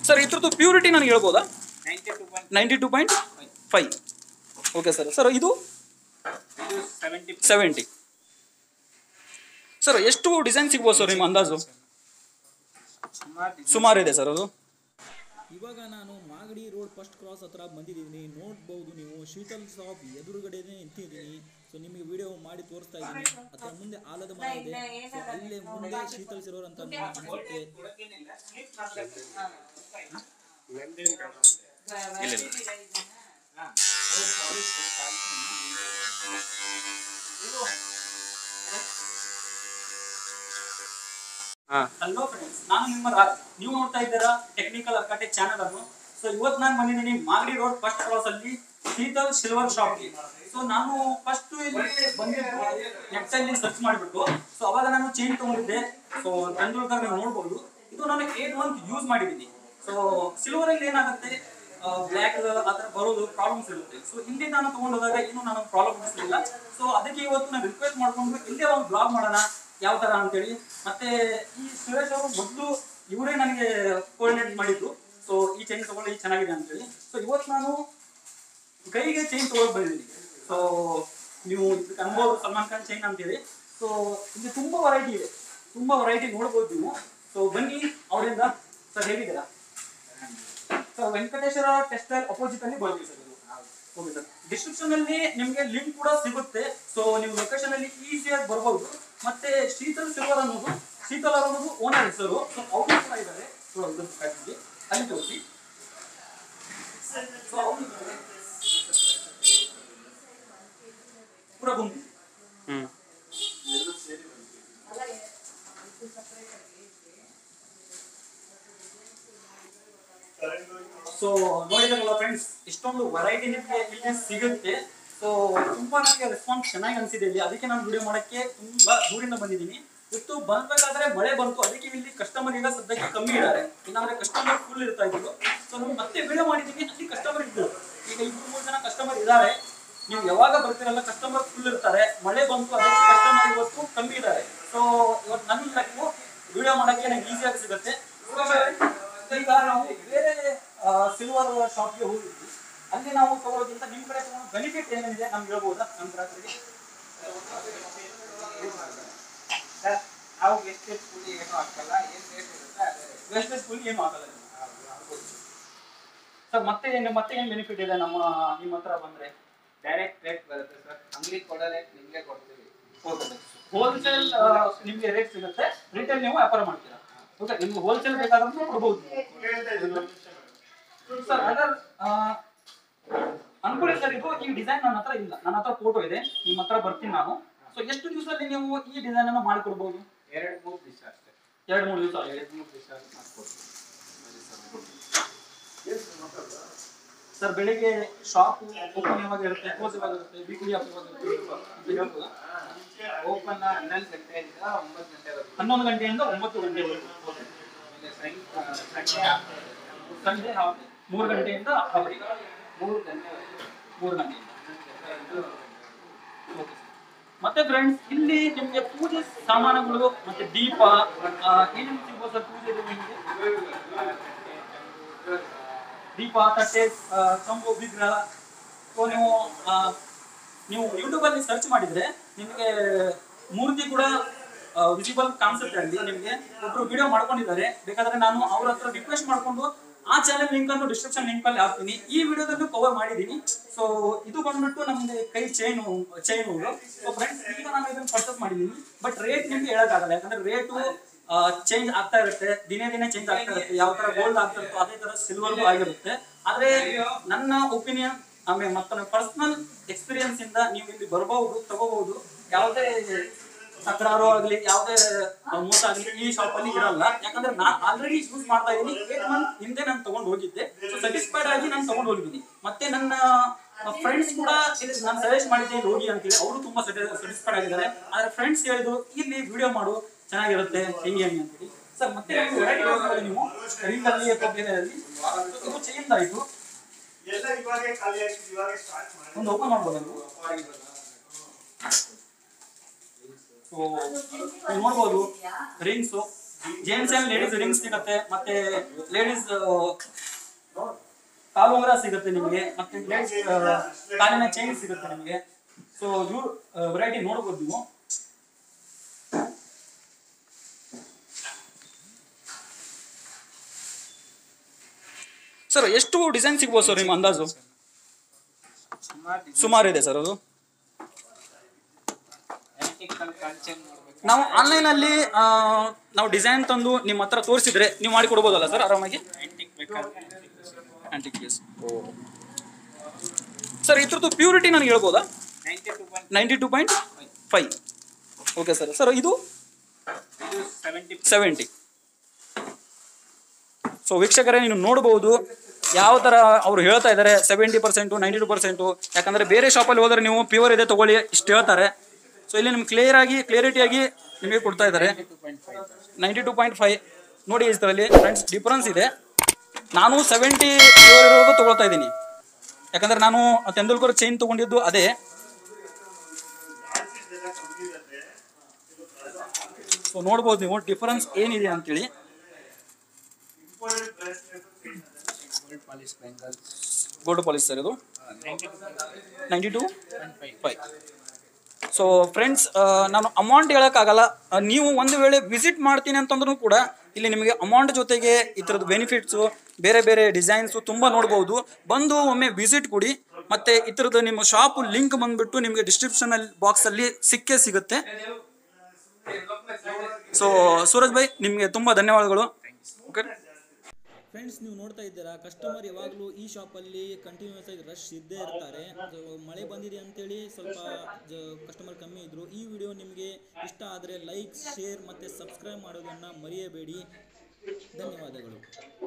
Sir ಇದ್ರದ್ದು purity ನನಗೆ ಹೇಳ್ಬೋದಾ ninety two point ninety two point five okay sir sir ಇದು ಇದು ಸೆವೆಂಟಿ ಸೆವೆಂಟಿ ಸರ್ ಎಷ್ಟು ಡಿಸೈನ್ ಸಿಗ್ಬೋದು ಸರ್ ನಿಮ್ಮ ಅಂದಾಜು ಸುಮಾರು ಸುಮಾರು ಇದೆ ಸರ್ ಅದು ಇವಾಗ ನಾನು ಮಾಗಡಿ ರೋಡ್ ಫಸ್ಟ್ ಕ್ರಾಸ್ ಹತ್ರ ಬಂದಿದ್ದೀನಿ ನೋಡ್ಬೋದು ನೀವು ಶೀತಲ್ ಶಾಪ್ ಎದುರುಗಡೆನೇ ನಿಂತಿದ್ದೀನಿ ಸೊ ನಿಮಗೆ ವಿಡಿಯೋ ಮಾಡಿ ತೋರಿಸ್ತಾ ಇದ್ದೀನಿ ಅದರ ಮುಂದೆ ಆಲದ ಮರ ಇದೆ ಸೊ ಅಲ್ಲೇ ಮುಂದೆ ಶೀತಲ್ ಸಿರೋರ್ ಅಂತ ಅನ್ಸುತ್ತೆ ಹಲೋ ಫ್ರೆಂಡ್ಸ್ ನಾನು ನಿಮ್ಮ ರಾಜ್ ನೀವು ನೋಡ್ತಾ ಇದ್ದೀರಾ ಟೆಕ್ನಿಕಲ್ ಅರ್ಕಾಟೆಕ್ ಚಾನಲ್ ಅನ್ನು ಸೊ ಇವತ್ತು ನಾನು ಬಂದಿದ್ದೀನಿ ಮಾಗಡಿ ರೋಡ್ ಫಸ್ಟ್ ಕ್ರಾಸ್ ಅಲ್ಲಿ ಶೀತಲ್ ಸಿಲ್ವರ್ ಶಾಪ್ಗೆ ಸೊ ನಾನು ಫಸ್ಟ್ ಇಲ್ಲಿ ಬಂದಿದ್ದು ನೆಟ್ ಅಲ್ಲಿ ಸರ್ಚ್ ಮಾಡಿಬಿಟ್ಟು ಸೊ ಅವಾಗ ನಾನು ಚೈನ್ ತಗೊಂಡಿದ್ದೆ ಸೊ ತೆಂಡೂಲ್ಕರ್ ನೀವು ನೋಡ್ಬೋದು ಇದು ನಾನು ಏಟ್ ಮಂತ್ ಯೂಸ್ ಮಾಡಿದ್ದೀನಿ ಸೊ ಸಿಲ್ವರ್ ಅಲ್ಲಿ ಏನಾಗುತ್ತೆ ಬ್ಲ್ಯಾಕ್ ಆ ಥರ ಬರೋದು ಪ್ರಾಬ್ಲಮ್ಸ್ ಇರುತ್ತೆ ಸೊ ಇಲ್ಲಿ ನಾನು ತಗೊಂಡೋದಾಗ ಏನು ನಾನು ಪ್ರಾಬ್ಲಮ್ ಅನಿಸ್ಲಿಲ್ಲ ಸೊ ಅದಕ್ಕೆ ಇವತ್ತು ನಾನು ರಿಕ್ವೆಸ್ಟ್ ಮಾಡ್ಕೊಂಡು ಇಲ್ಲೇ ಒಂದು ಬ್ಲಾಗ್ ಮಾಡೋಣ ಯಾವ ತರ ಅಂತೇಳಿ ಮತ್ತೆ ಈ ಸುರೇಶ್ ಅವರು ಮೊದಲು ಇವರೇ ನನಗೆ ಕೋಆರ್ಡಿನೇಟ್ ಮಾಡಿದ್ದು ಸೊ ಈ ಚೈನ್ ತಗೊಳ್ಳಿ ಚೆನ್ನಾಗಿದೆ ಅಂತೇಳಿ ಸೊ ಇವತ್ತು ನಾನು ಕೈಗೆ ಚೈನ್ ತಗೊಳಕ್ ಬಂದಿದ್ದೀನಿ ಸೊ ನೀವು ಇದಕ್ಕೆ ಅನ್ಬೋದು ಸಲ್ಮಾನ್ ಖಾನ್ ಚೈನ್ ಅಂತೇಳಿ ಸೊ ಇಲ್ಲಿ ತುಂಬಾ ವೆರೈಟಿ ಇದೆ ತುಂಬಾ ವೆರೈಟಿ ನೋಡ್ಬೋದು ನೀವು ಸೊ ಬನ್ನಿ ಅವರಿಂದ ಸರ್ ಹೇಗಿದ್ದೀರಾ ಸೊ ವೆಂಕಟೇಶ್ವರ ಟೆಕ್ಸ್ಟೈಲ್ ಅಪೋಸಿಟ್ ಅಲ್ಲಿ ಬರ್ತೀವಿ ಸರ್ ಇದು ಓಕೆ ಸರ್ ಡಿಸ್ಕ್ರಿಪ್ಷನ್ ಅಲ್ಲಿ ನಿಮಗೆ ಲಿಂಕ್ ಕೂಡ ಸಿಗುತ್ತೆ ಸೊ ನೀವು ಲೊಕೇಶನ್ ಅಲ್ಲಿ ಈಸಿಯಾಗಿ ಬರ್ಬೋದು ಮತ್ತೆ ಶೀತಲ್ ಸಿಲ್ವರ್ ಅನ್ನೋದು ಶೀತಲ್ ಅನ್ನೋದು ಓನರ್ ಹೆಸರು ಸೊ ಅವರು ಕೂಡ ಇದ್ದಾರೆ ಸೊ ಅದು ಫ್ಯಾಕ್ಟ್ರಿ ಅಲ್ಲಿ ತೋರಿಸಿ ಸೊ ಅವರು ಇದ್ದಾರೆ. ಪೂರ ಗುಂಪು ಸೊ ನೋಡಿದ್ರಲ್ಲ ಫ್ರೆಂಡ್ಸ್ ಇಷ್ಟೊಂದು ವೆರೈಟಿ ನಿಮಗೆ ಇಲ್ಲಿ ಸಿಗುತ್ತೆ ಸೊ ತುಂಬಾ ನನಗೆ ರೆಸ್ಪಾನ್ಸ್ ಚೆನ್ನಾಗಿ ಅನಿಸಿದೆ ಇಲ್ಲಿ ಅದಕ್ಕೆ ನಾನು ವಿಡಿಯೋ ಮಾಡಕ್ಕೆ ತುಂಬಾ ದೂರಿಂದ ಬಂದಿದ್ದೀನಿ ಇತ್ತು ಬರ್ಬೇಕಾದ್ರೆ ಮಳೆ ಬಂತು ಅದಕ್ಕೆ ಇಲ್ಲಿ ಕಸ್ಟಮರ್ ಈಗ ಸದ್ಯಕ್ಕೆ ಕಮ್ಮಿ ಇದ್ದಾರೆ ಇಲ್ಲಾಂದ್ರೆ ಕಸ್ಟಮರ್ ಫುಲ್ ಇರ್ತಾ ಇದ್ರು ಸೊ ನಾನು ಮತ್ತೆ ವಿಡಿಯೋ ಮಾಡಿದ್ದೀನಿ ಅಲ್ಲಿ ಕಸ್ಟಮರ್ ಇದ್ರು ಈಗ ಇಬ್ರು ಮೂರು ಜನ ಕಸ್ಟಮರ್ ಇದ್ದಾರೆ ನೀವು ಯಾವಾಗ ಬರ್ತೀರಲ್ಲ ಕಸ್ಟಮರ್ ಫುಲ್ ಇರ್ತಾರೆ ಮಳೆ ಬಂತು ಅದಕ್ಕೆ ಕಸ್ಟಮರ್ ಇವತ್ತು ಕಮ್ಮಿ ಇದ್ದಾರೆ ಸೊ ಇವತ್ತು ನನ್ನ ಲಕ್ಕು ವಿಡಿಯೋ ಮಾಡಕ್ಕೆ ನಂಗೆ ಈಸಿಯಾಗಿ ಸಿಗುತ್ತೆ ಈಗ ನಾವು ಬೇರೆ ಸಿಲ್ವರ್ ಶಾಪ್ಗೆ ಹೋಗಿದ್ವಿ ಅಲ್ಲಿ ನಾವು ತಗೊಳ್ಳೋದ್ರಿಂದ ನಿಮ್ಮ ಕಡೆ ತಗೊಂಡು ಬೆನಿಫಿಟ್ ಏನೇನಿದೆ ನಮ್ಗೆ ಹೇಳ್ಬೋದಾ ನಮ್ಮ ಗ್ರಾಹಕರಿಗೆ ಸರ್ ನಾವು ಎಷ್ಟು ಕೂಲಿ ಏನು ಹಾಕಲ್ಲ ಏನು ರೇಟ್ ಇರುತ್ತೆ ಅದೇ ವೇಸ್ಟೇಜ್ ಫುಲ್ ಏನು ಆಗಲ್ಲ ಸರ್ ಮತ್ತೆ ಏನು ಮತ್ತೆ ಏನು ಬೆನಿಫಿಟ್ ಇದೆ ನಮ್ಮ ನಿಮ್ಮ ಹತ್ರ ಬಂದ್ರೆ ಡೈರೆಕ್ಟ್ ರೇಟ್ ಬರುತ್ತೆ ಸರ್ ಅಂಗಡಿ ಕೊಡೋ ರೇಟ್ ನಿಮಗೆ ಕೊಡ್ತೀವಿ ಹೋಲ್ಸೇಲ್ ನಿಮ್ಗೆ ರೇಟ್ ಸಿಗುತ್ತೆ ರಿಟೇಲ್ ನೀವು ವ್ಯಾಪಾರ ಮಾಡ್ತೀರಾ ಓಕೆ ನಿಮ್ಗೆ ಹೋಲ್ಸೇಲ್ ಬೇಕಾದ್ರೂ ಕೊಡ್ಬೋದು ಸರ್ ಅದರ್ ಅನ್ಕೊಳ್ಳಿ ಸರ್ ಇದು ಈ ಡಿಸೈನ್ ನನ್ನ ಹತ್ರ ಇಲ್ಲ ನನ್ನ ಹತ್ರ ಫೋಟೋ ಇದೆ ನಿಮ್ಮ ಹತ್ರ ಬರ್ತೀನಿ ನಾನು ಸೊ ಎಷ್ಟು ದಿವಸದಲ್ಲಿ ನೀವು ಈ ಡಿಸೈನ್ ಅನ್ನು ಮಾಡಿಕೊಡ್ಬೋದು ಎರಡು ಮೂರು ದಿವಸ ಅಷ್ಟೇ ಎರಡು ಮೂರು ದಿವಸ ಎರಡು ಮೂರು ದಿವಸ ಮಾಡ್ಕೊಡ್ತೀವಿ ಸರ್ ಬೆಳಿಗ್ಗೆ ಶಾಪ್ ಓಪನ್ ಯಾವಾಗ ಇರುತ್ತೆ ಕ್ಲೋಸ್ ಯಾವಾಗ ಇರುತ್ತೆ ವೀಕ್ಲಿ ಯಾವಾಗ ಇರುತ್ತೆ ಅಂತ ಹೇಳ್ಬೋದಾ ಓಪನ್ ಹನ್ನೊಂದು ಗಂಟೆಯಿಂದ ಒಂಬತ್ತು ಗಂಟೆವರೆಗೂ ಹನ್ನೊಂದು ಗಂಟೆಯಿಂದ ಒಂಬತ್ತು ಗಂಟೆವರೆಗೂ ಆಮೇಲೆ ಸಂಜೆ ಸಂಜೆ ಸಂಜೆ ಹಾಫ್ ಮೂರು ಗಂಟೆಯಿಂದ ಅವರಿ ಮೂರು ಗಂಟೆವರೆಗೂ ಮೂರು ಗಂಟೆಯಿಂದ ಇದು Okay, sir. ಮತ್ತೆ ಫ್ರೆಂಡ್ಸ್ ಇಲ್ಲಿ ನಿಮ್ಗೆ ಪೂಜೆ ಸಾಮಾನುಗಳು ಮತ್ತೆ ದೀಪ ಆ, ಏನೇನು ಸಿಗ್ಬೋದು ಸರ್ ಪೂಜೆ ನಿಮಗೆ ದೀಪ ತಟ್ಟೆ ಆ, ಚಂಬು ವಿಗ್ರಹ ಸೊ ನೀವು ಆ, ನೀವು ಯೂಟ್ಯೂಬ್ ಅಲ್ಲಿ ಸರ್ಚ್ ಮಾಡಿದ್ರೆ ನಿಮಗೆ ಮೂರ್ತಿ ಕೂಡ ವಿಸಿಬಲ್ ಕಾಣಿಸುತ್ತೆ ಅಲ್ಲಿ ನಿಮಗೆ ಒಬ್ರು ವಿಡಿಯೋ ಮಾಡ್ಕೊಂಡಿದ್ದಾರೆ ಬೇಕಾದ್ರೆ ನಾನು ಅವ್ರ ಹತ್ರ ರಿಕ್ವೆಸ್ಟ್ ಮಾಡ್ಕೊಂಡು ಆ ಚಾನೆಲ್ ಲಿಂಕ್ ಅನ್ನು ಡಿಸ್ಕ್ರಿಪ್ಷನ್ ಲಿಂಕ್ ಅಲ್ಲಿ ಹಾಕ್ತೀನಿ ಈ ವಿಡಿಯೋದಲ್ಲೂ ಕವರ್ ಮಾಡಿದ್ದೀನಿ ಸೊ ಇದು ಬಂದ್ಬಿಟ್ಟು ನಮ್ಗೆ ಕೈ ಚೈನ್ ಚೈನ್ ಸೊ ಫ್ರೆಂಡ್ಸ್ ಈಗ ನಾನು ಇದನ್ನು ಪರ್ಚೇಸ್ ಮಾಡಿದ್ದೀನಿ ಬಟ್ ರೇಟ್ ನಿಮ್ಗೆ ಹೇಳಕ್ಕಾಗಲ್ಲ ಯಾಕಂದ್ರೆ ರೇಟು ಚೇಂಜ್ ಆಗ್ತಾ ಇರುತ್ತೆ ದಿನೇ ದಿನೇ ಚೇಂಜ್ ಆಗ್ತಾ ಇರುತ್ತೆ ಯಾವ ತರ ಗೋಲ್ಡ್ ಆಗ್ತಾ ಇರುತ್ತೋ ಅದೇ ತರ ಸಿಲ್ವರ್ಗೂ ಆಗಿರುತ್ತೆ ಆದ್ರೆ ನನ್ನ ಒಪಿನಿಯನ್ ಆಮೇಲೆ ಮತ್ತೆ ಪರ್ಸನಲ್ ಎಕ್ಸ್ಪೀರಿಯನ್ಸ್ ಇಂದ ನೀವು ಇಲ್ಲಿ ಬರಬಹುದು ತಗೋಬಹುದು ಯಾವುದೇ ತಕರಾರು ಆಗ್ಲಿ ಯಾವುದೇ ಮೋಸ ಆಗ್ಲಿ ಈ ಶಾಪ್ ಅಲ್ಲಿ ಇರಲ್ಲ ಯಾಕಂದ್ರೆ ನಾನು ಆಲ್ರೆಡಿ ಯೂಸ್ ಮಾಡ್ತಾ ಇದ್ದೀನಿ ಏಟ್ ಮಂತ್ ಹಿಂದೆ ನಾನು ತಗೊಂಡು ಹೋಗಿದ್ದೆ ಸೊ ಸ್ಯಾಟಿಸ್ಫೈಡ್ ಆಗಿ ನಾನು ತಗೊಂಡು ಹೋಗಿದ್ದೀನಿ ಮತ್ತೆ ನನ್ನ ಫ್ರೆಂಡ್ಸ್ ಕೂಡ ಇಲ್ಲಿ ನಾನು ಸಜೆಸ್ಟ್ ಮಾಡಿದ್ದೆ ಇಲ್ಲಿ ಹೋಗಿ ಅಂತೇಳಿ ಅವರು ತುಂಬಾ ಸ್ಯಾಟಿಸ್ಫೈಡ್ ಆಗಿದ್ದಾರೆ ಆದ್ರೆ ಫ್ರೆಂಡ್ಸ್ ಹೇಳಿದ್ರು ಇಲ್ಲಿ ವಿಡಿಯೋ ಮಾಡು ಚೆನ್ನಾಗಿರುತ್ತೆ ಹೆಂಗೆ ಹೆಂಗೆ ಅಂತೇಳಿ ಸರ್ ಮತ್ತೆ ನೀವು ವೆರೈಟಿ ನೋಡ್ಬೋದು ನೀವು ರಿಂಗ್ ಅಲ್ಲಿ ಅಥವಾ ಬೇರೆ ಅಲ್ಲಿ ಇದು ಚೇಂಜ್ ಆಯ್ತು ಎಲ್ಲ ಇವಾಗೆ ಖಾಲಿ ಆಗ್ತಿದೆ ಇವಾಗೆ ಸ್ಟಾರ್ಟ್ ಮಾಡಿ ಒಂದು ಓಪನ್ ಮಾಡ್ಬೋದು ನೀವು ಸೊ ನೀವು ನೋಡ್ಬೋದು rings gents and ladies ring ಸಿಗುತ್ತೆ ಮತ್ತೆ ಲೇಡೀಸ್ ಕಾಲುಂಗರ ಸಿಗುತ್ತೆ ನಿಮಗೆ ಮತ್ತೆ ಲೇಡೀಸ್ ಕಾಲಿನ ಚೈನ್ ಸಿಗುತ್ತೆ ನಿಮಗೆ ಸೊ ಇವ್ರು ವೆರೈಟಿ ನೋಡ್ಬೋದು ನೀವು ಸರ್ ಎಷ್ಟು ಡಿಸೈನ್ ಸಿಗ್ಬೋದು ಸರ್ ನಿಮ್ಮ ಅಂದಾಜು ಸುಮಾರು ಸುಮಾರು ಇದೆ ಸರ್ ಅದು ಆಂಟಿಕಲ್ ಕಲ್ಚರ್ ನೋಡ್ಬೇಕು ನಾವು ಆನ್ಲೈನ್ ಅಲ್ಲಿ ಆ, ನಾವು ಡಿಸೈನ್ ತಂದು ನಿಮ್ಮ ಹತ್ರ ತೋರಿಸಿದ್ರೆ ನೀವು ಮಾಡಿ ಕೊಡ್ಬೋದಲ್ಲ ಸರ್ ಆರಾಮಾಗಿ ಆಂಟಿಕ್ ಬೇಕಾದ್ರೆ ಆಂಟಿಕ್ ಪೀಸ್ ಸರ್ ಇದ್ರದ್ದು ಪ್ಯೂರಿಟಿ ನನಗೆ ಹೇಳ್ಬೋದಾ ninety two point ninety two point five okay sir sir ಇದು ಇದು ಸೆವೆಂಟಿ ಸೆವೆಂಟಿ ಸೊ ವೀಕ್ಷಕರೇ ನೀವು ನೋಡ್ಬೋದು ಯಾವ ಥರ ಅವರು ಹೇಳ್ತಾ ಇದ್ದಾರೆ seventy percent ninety two percent ಯಾಕಂದರೆ ಬೇರೆ ಶಾಪಲ್ಲಿ ಹೋದರೆ ನೀವು ಪ್ಯೂರ್ ಇದೆ ತಗೊಳ್ಳಿ ಇಷ್ಟು ಹೇಳ್ತಾರೆ ಸೊ ಇಲ್ಲಿ ನಿಮ್ಗೆ ಕ್ಲಿಯರ್ ಆಗಿ ಕ್ಲಿಯರಿಟಿಯಾಗಿ ನಿಮಗೆ ಕೊಡ್ತಾ ಇದ್ದಾರೆ two point five ninety two point five ನೋಡಿ ಇದರಲ್ಲಿ ಫ್ರೆಂಡ್ಸ್ ಡಿಫರೆನ್ಸ್ ಇದೆ ನಾನು ಸೆವೆಂಟಿ ಪ್ಯೂರ್ ಇರೋದು ತೊಗೊಳ್ತಾ ಇದ್ದೀನಿ ಯಾಕಂದರೆ ನಾನು ತೆಂಡೂಲ್ಕರ್ ಚೈನ್ ತೊಗೊಂಡಿದ್ದು ಅದೇ ಸೊ ನೋಡ್ಬೋದು ನೀವು ಡಿಫರೆನ್ಸ್ ಏನಿದೆ ಅಂತೇಳಿ gold polish bangle gold polish sir ಇದು ninety two ninety two point five five so friends ನಾನು ಅಮೌಂಟ್ ಹೇಳೋಕ್ಕಾಗಲ್ಲ ಆ, ನೀವು ಒಂದು ವೇಳೆ ವಿಸಿಟ್ ಮಾಡ್ತೀನಿ ಅಂತಂದ್ರೂ ಕೂಡ ಇಲ್ಲಿ ನಿಮಗೆ ಅಮೌಂಟ್ ಜೊತೆಗೆ ಈ ಥರದ್ದು ಬೆನಿಫಿಟ್ಸು ಬೇರೆ ಬೇರೆ ಡಿಸೈನ್ಸು ತುಂಬ ನೋಡ್ಬೋದು ಬಂದು ಒಮ್ಮೆ ವಿಸಿಟ್ ಕೊಡಿ ಮತ್ತು ಈ ಥರದ್ದು ನಿಮ್ಮ ಶಾಪ್ ಲಿಂಕ್ ಬಂದುಬಿಟ್ಟು ನಿಮಗೆ ಡಿಸ್ಕ್ರಿಪ್ಷನಲ್ಲಿ ಬಾಕ್ಸಲ್ಲಿ ಸಿಕ್ಕೇ ಸಿಗುತ್ತೆ ಸೊ ಸೂರಜ್ ಭಾಯ್ ನಿಮಗೆ ತುಂಬ ಧನ್ಯವಾದಗಳು ಓಕೆ ಫ್ರೆಂಡ್ಸ್ ನೀವು ನೋಡ್ತಾ ಇದ್ದೀರಾ ಕಸ್ಟಮರ್ ಯಾವಾಗಲೂ ಈ ಶಾಪಲ್ಲಿ ಕಂಟಿನ್ಯೂಸ್ ಆಗಿ ರಶ್ ಇದ್ದೇ ಇರ್ತಾರೆ So, ಮಳೆ ಬಂದಿದೆ ಅಂತೇಳಿ ಸ್ವಲ್ಪ ಕಸ್ಟಮರ್ ಕಮ್ಮಿ ಇದ್ರು ಈ ವಿಡಿಯೋ ನಿಮಗೆ ಇಷ್ಟ ಆದರೆ ಲೈಕ್ ಶೇರ್ ಮತ್ತು ಸಬ್ಸ್ಕ್ರೈಬ್ ಮಾಡೋದನ್ನು ಮರೆಯಬೇಡಿ ಧನ್ಯವಾದಗಳು